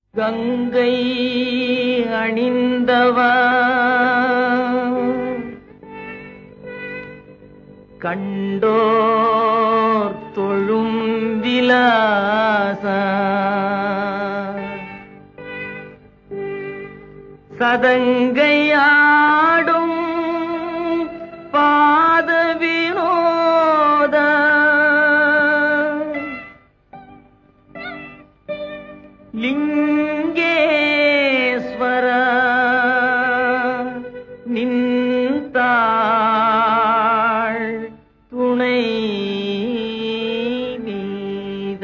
கங்கை அணிந்தவா கண்டோர் தொழும் விலாசா சதங்கையாடும் பாத வினோத லிங்கேஸ்வர நின்றாள் துணை நீத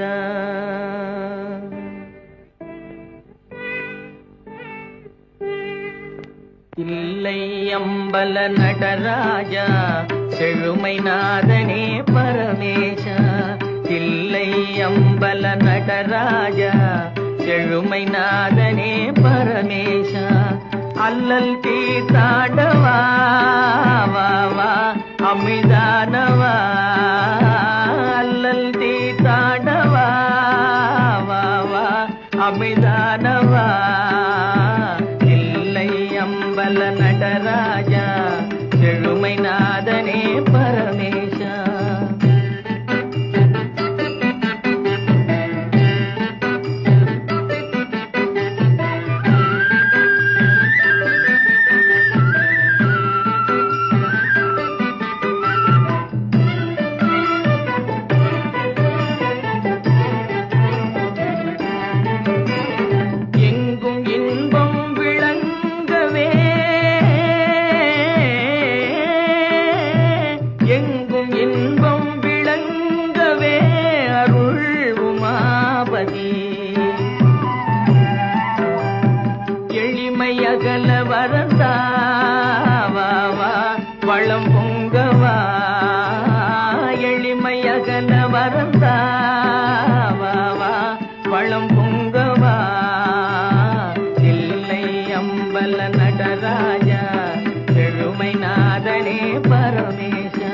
இல்லை அம்பல நடராஜா செழுமை நாதனே பரமேஷா இல்லை அம்பல நடராஜா செழுமை நாதனே பரமேஷா அல்லல் தீர்த்தாடவா வா வா அமிதானவா அல்லல் தீர்த்தாடவா வா வா அமிதானவா இல்லை அம்பல நடராஜா செழுமை நாதனே பரமேஷா எங்கும் இன்பம் விளங்கவே எங்கும் இன்பம் விளங்கவே அருள் உமாபதி எளிமை அகல வரந்தாவா வளம் பொங்கவா எளிமை அகல வரந்தாவா வளம் பொங்கவா இல்லை அம்பல நடராஜா செழுமை நாதனே பரமேஷா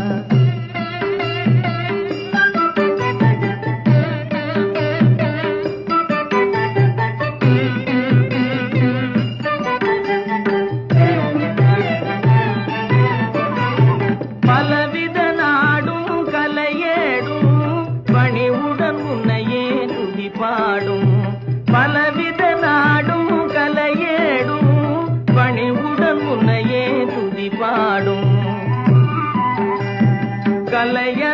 பலவித நாடும் கலையேடும் பணிவுடன் உன்னையே துதி பாடும் பலவித நாடும் கலையேடும் பணிவுடன் உன்னையே துதி பாடும் கலைய